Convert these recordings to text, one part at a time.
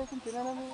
వేసుకుని తినాలని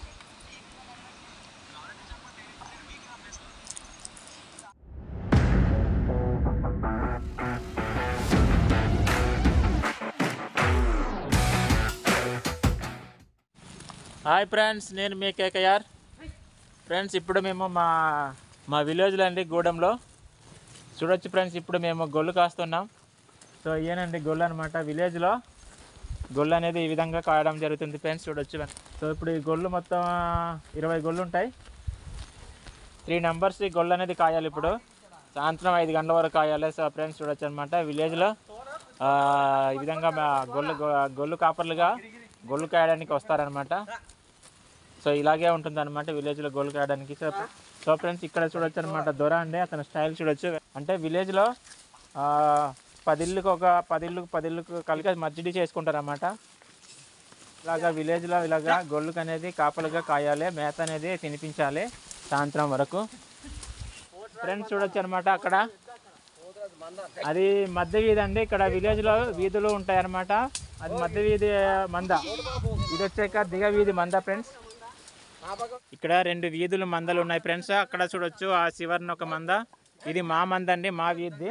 hi friends నేను మీ కేకేఆర్ ఫ్రెండ్స్ ఇప్పుడు మేము మా మా విలేజ్లో అండి గూడెంలో చూడొచ్చు ఫ్రెండ్స్ ఇప్పుడు మేము గొల్లు కాస్తున్నాం సో ఇదేనండి గొల్లు అనమాట విలేజ్లో గొల్లు అనేది ఈ విధంగా కాయడం జరుగుతుంది ఫ్రెండ్స్ చూడొచ్చు సో ఇప్పుడు ఈ గొల్లు మొత్తం ఇరవై గొల్లు ఉంటాయి త్రీ నెంబర్స్ ఈ గొల్లు అనేది కాయాలి ఇప్పుడు సాయంత్రం ఐదు గంటల వరకు కాయాలి సో ఫ్రెండ్స్ చూడొచ్చు అనమాట విలేజ్లో ఈ విధంగా మా గొల్లు గొల్లు కాపర్లుగా గొల్లు కాయడానికి వస్తారనమాట సో ఇలాగే ఉంటుంది అనమాట విలేజ్లో గోల్ కాయడానికి సో సో ఫ్రెండ్స్ ఇక్కడ చూడొచ్చు అనమాట దొర అండి అతని స్టైల్ చూడొచ్చు అంటే విలేజ్లో పదిళ్ళకు ఒక పదిళ్ళకు పదిళ్ళకు కలిగి మర్జిడి చేసుకుంటారు అనమాట ఇలాగా విలేజ్లో ఇలాగా గొల్లుకు అనేది కాపలుగా కాయాలి మేత అనేది తినిపించాలి సాయంత్రం వరకు ఫ్రెండ్స్ చూడొచ్చు అనమాట అక్కడ అది మధ్య వీధి అండి ఇక్కడ విలేజ్లో వీధులు ఉంటాయి అనమాట అది మధ్య వీధి మంద ఇది వచ్చాక దిగ వీధి మంద ఫ్రెండ్స్ ఇక్కడ రెండు వీధులు మందలు ఉన్నాయి ఫ్రెండ్స్ అక్కడ చూడొచ్చు ఆ చివరిన ఒక మంద ఇది మా మంద అండి మా వీధి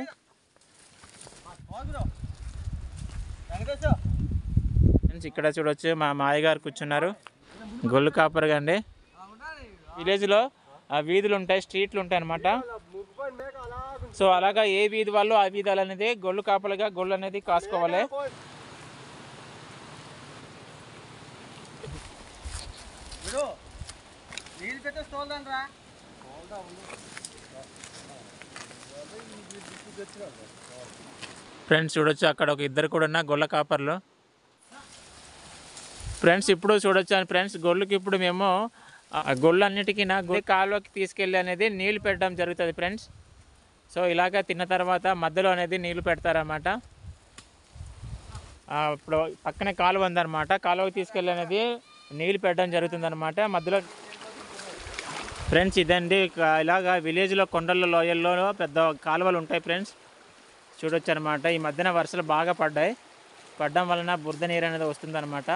ఫ్రెండ్స్ ఇక్కడ చూడొచ్చు మా మాయ గారు కూర్చున్నారు గొల్లు కాపరుగా అండి విలేజ్లో ఆ వీధులు ఉంటాయి స్ట్రీట్లు ఉంటాయి అనమాట సో అలాగా ఏ వీధి వాళ్ళు ఆ వీధి అనేది గొల్లు కాపలుగా గొల్లు అనేది కాసుకోవాలి నీళ్ళు పెట్టే స్టోల్ రా ఫ్రెండ్స్ చూడొచ్చు అక్కడ ఒక ఇద్దరు కూడా ఉన్న గొల్ల కాపర్లు ఫ్రెండ్స్ ఇప్పుడు చూడొచ్చు అని ఫ్రెండ్స్ గొల్లుకి ఇప్పుడు మేము ఆ గొల్లు అన్నిటికీ నా గొల్లు కాలువకి తీసుకెళ్ళి అనేది నీళ్లు పెట్టడం జరుగుతుంది ఫ్రెండ్స్ సో ఇలాగ తిన్న తర్వాత మధ్యలో అనేది నీళ్లు పెడతారన్నమాట ఆ, ఇప్పుడు పక్కనే కాలువ ఉందన్నమాట కాలువకి తీసుకెళ్ళి అనేది నీళ్లు పెట్టడం జరుగుతుంది మధ్యలో ఫ్రెండ్స్ ఇదండి ఇక ఇలాగా విలేజ్లో కొండల్లో లోయల్లో పెద్ద కాలువలు ఉంటాయి ఫ్రెండ్స్ చూడొచ్చు అనమాట ఈ మధ్యన వర్షాలు బాగా పడ్డాయి పడడం వలన బురద నీరు అనేది వస్తుందన్నమాట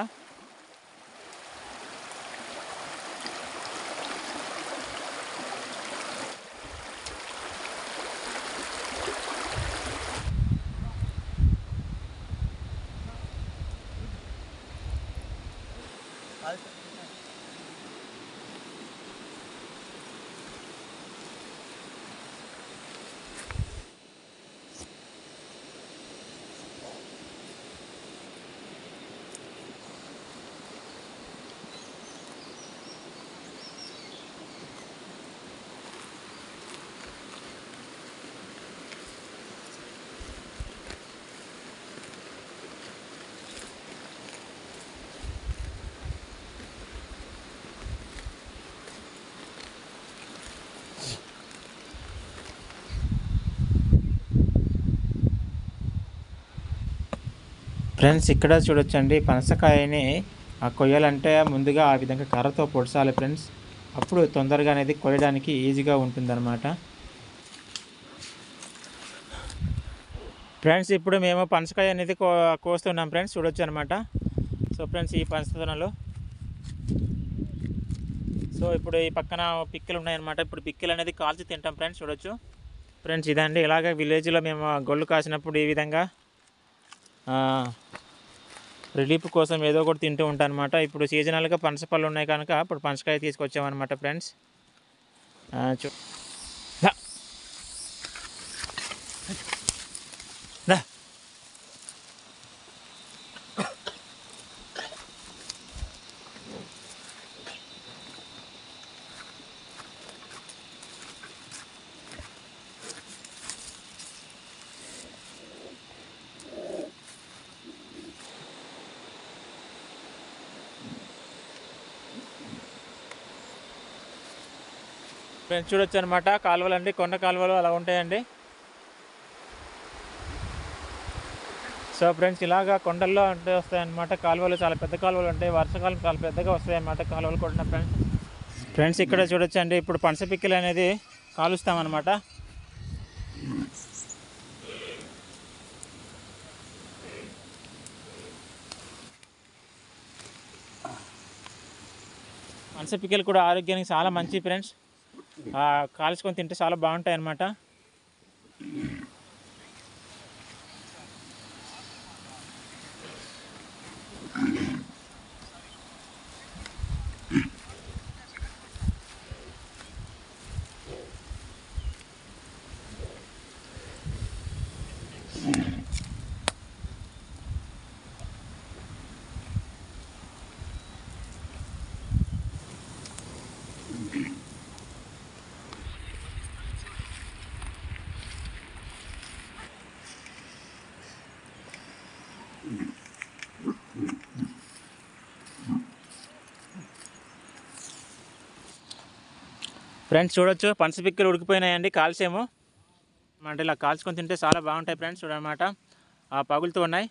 ఫ్రెండ్స్ ఇక్కడ చూడొచ్చండి పనసకాయని ఆ కొయ్యాలంటే ముందుగా ఆ విధంగా కర్రతో పొడసాలి ఫ్రెండ్స్ అప్పుడు తొందరగా అనేది కొయ్యడానికి ఈజీగా ఉంటుందన్నమాట ఫ్రెండ్స్ ఇప్పుడు మేము పనసకాయ అనేది కో కోస్తున్నాం ఫ్రెండ్స్ చూడొచ్చు అనమాట సో ఫ్రెండ్స్ ఈ పనసతనలు సో ఇప్పుడు ఈ పక్కన పిక్కలు ఉన్నాయన్నమాట ఇప్పుడు పిక్కలు అనేది కాల్చి తింటాం ఫ్రెండ్స్ చూడొచ్చు ఫ్రెండ్స్ ఇదండి ఇలాగ విలేజ్లో మేము గొల్లు కాసినప్పుడు ఈ విధంగా ఆ, రిలీఫ్ కోసం ఏదో ఒకటి తింటూ ఉంటాను అనమాట ఇప్పుడు సీజనల్గా పనసపళ్ళు ఉన్నాయి కనుక ఇప్పుడు పనసకాయ తీసుకొచ్చామన్నమాట ఫ్రెండ్స్ ఆ, చూ దా. దా. ఫ్రెండ్స్ చూడొచ్చు అనమాట కాలువలు అండి కొండ కాలువలు అలా ఉంటాయండి సో ఫ్రెండ్స్ ఇలాగా కొండల్లో అంటే వస్తాయి అన్నమాట కాలువలు చాలా పెద్ద కాలువలు ఉంటాయి వర్షాకాలం చాలా పెద్దగా వస్తాయి అన్నమాట కాలువలు కూడా ఫ్రెండ్స్ ఫ్రెండ్స్ ఇక్కడ చూడొచ్చు అండి ఇప్పుడు పనస పిక్కలు అనేది కాలుస్తామన్నమాట పనస పిక్కలు కూడా ఆరోగ్యానికి చాలా మంచి ఫ్రెండ్స్ ఆ, కాల్చుకొని తింటే చాలా బాగుంటాయి అన్నమాట ఫ్రెండ్స్ చూడొచ్చు పనస పిక్కలు ఉడికిపోయినాయండి కాల్చేమో అంటే ఇలా కాల్చుకొని తింటే చాలా బాగుంటాయి ఫ్రెండ్స్ చూడనమాట ఆ పగులుతూ ఉన్నాయి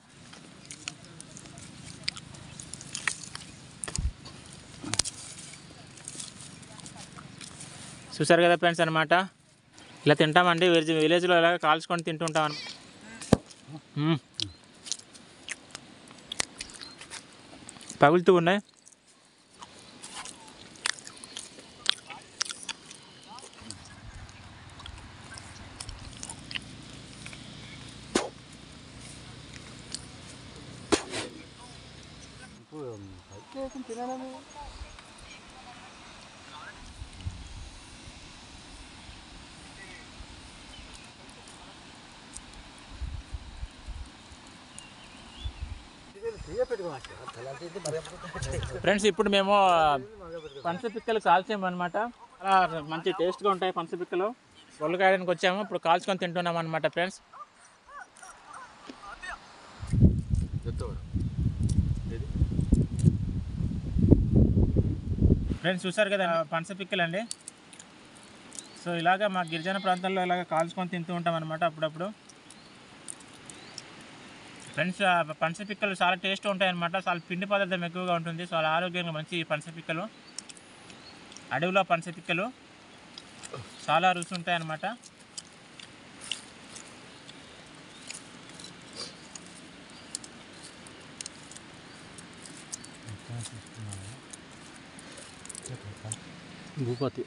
చూసారు కదా ఫ్రెండ్స్ అనమాట ఇలా తింటామండి విలేజ్ విలేజ్లో ఇలాగ కాల్చుకొని తింటుంటాం అన్న- మ్మ్. పగులుతూ ఉన్నాయి ఫ్రెండ్స్ ఇప్పుడు మేము పనస పిక్కలు కాల్చామన్నమాట చాలా మంచి టేస్ట్గా ఉంటాయి పనస పిక్కలు గొల్లకాయడానికి వచ్చాము ఇప్పుడు కాల్చుకొని తింటున్నాం అనమాట ఫ్రెండ్స్ ఫ్రెండ్స్ చూసారు కదా పనస పిక్కలు అండి సో ఇలాగ మా గిరిజన ప్రాంతాల్లో ఇలాగ కాల్చుకొని తింటూ ఉంటాం అనమాట అప్పుడప్పుడు ఫ్రెండ్స్ ఆ పనస పిక్కలు చాలా టేస్ట్ ఉంటాయి అనమాట చాలా పిండి పదార్థం ఎక్కువగా ఉంటుంది చాలా ఆరోగ్యంగా మంచి ఈ పనస పిక్కలు అడవిలో పనస పిక్కలు చాలా రుచి ఉంటాయి అన్నమాట భూపతి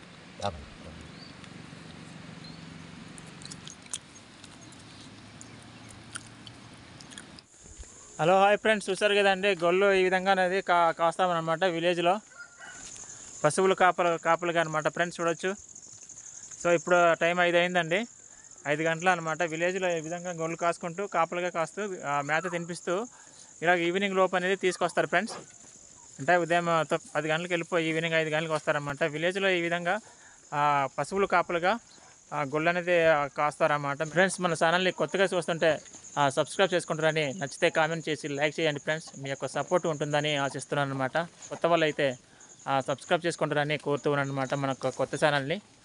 హలో హాయ్ ఫ్రెండ్స్ చూసారు కదండి గొల్లు ఈ విధంగా అనేది కా కాస్తామన్నమాట విలేజ్లో పశువులు కాపలు కాపలుగా అనమాట ఫ్రెండ్స్ చూడొచ్చు సో ఇప్పుడు టైం ఐదు అయిందండి ఐదు గంటలు అనమాట విలేజ్లో ఈ విధంగా గొల్లు కాసుకుంటూ కాపలుగా కాస్తూ ఆ, మేత తినిపిస్తూ ఇలా ఈవినింగ్ లోపు అనేది తీసుకొస్తారు ఫ్రెండ్స్ అంటే ఉదయం త- పది గంటలకు వెళ్ళిపోయి ఈవినింగ్ ఐదు గంటలకు వస్తారన్నమాట విలేజ్లో ఈ విధంగా ఆ, పశువులు కాపులుగా ఆ, గొల్లు అనేది ఆ, కాస్తారన్నమాట ఫ్రెండ్స్ మన ఛానల్ని కొత్తగా చూస్తుంటే ఆ, సబ్స్క్రైబ్ చేసుకుంటారని నచ్చితే కామెంట్ చేసి లైక్ చేయండి ఫ్రెండ్స్ మీ యొక్క సపోర్ట్ ఉంటుందని ఆశిస్తున్నాను అనమాట కొత్త వాళ్ళు అయితే ఆ, సబ్స్క్రైబ్ చేసుకుంటారని కోరుతూ ఉన్నాను అనమాట మన కొ- కొత్త ఛానల్ని